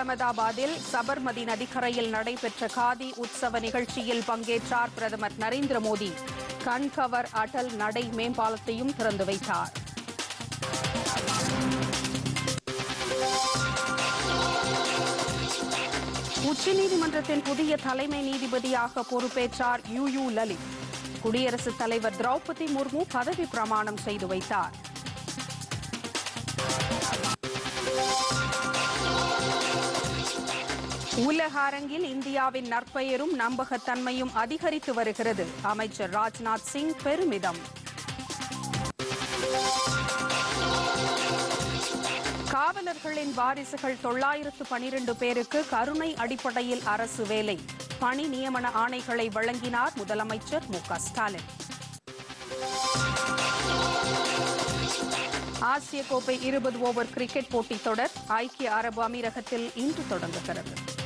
அகமதாபாத்தில் சபர்மதி நதிக்கரையில் நடைபெற்ற காதி உற்சவ நிகழ்ச்சியில் பங்கேற்றார் பிரதமர் நரேந்திர மோடி கண்கவர் அடல் நடை மேம்பாலத்தையும் திறந்து வைத்தார் உச்சநீதிமன்றத்தின் புதிய தலைமை நீதிபதியாக பொறுப்பேற்றார் யூ யூ லலித் குடியரசுத் தலைவர் திரௌபதி முர்மு பதவி பிரமாணம் செய்து வைத்தார் உலக அரங்கில் இந்தியாவின் நற்பெயரும் நம்பகத்தன்மையும் அதிகரித்து வருகிறது அமைச்சர் ராஜ்நாத் சிங் பெருமிதம் காவலர்களின் வாரிசுகள் தொள்ளாயிரத்து பனிரெண்டு பேருக்கு கருணை அடிப்படையில் அரசு வேலை பணி நியமன ஆணைகளை வழங்கினார் முதலமைச்சர் மு க ஸ்டாலின் ஆசிய கோப்பை இருபது ஓவர் கிரிக்கெட் போட்டித் தொடர் ஐக்கிய அரபு அமீரகத்தில் இன்று தொடங்குகிறது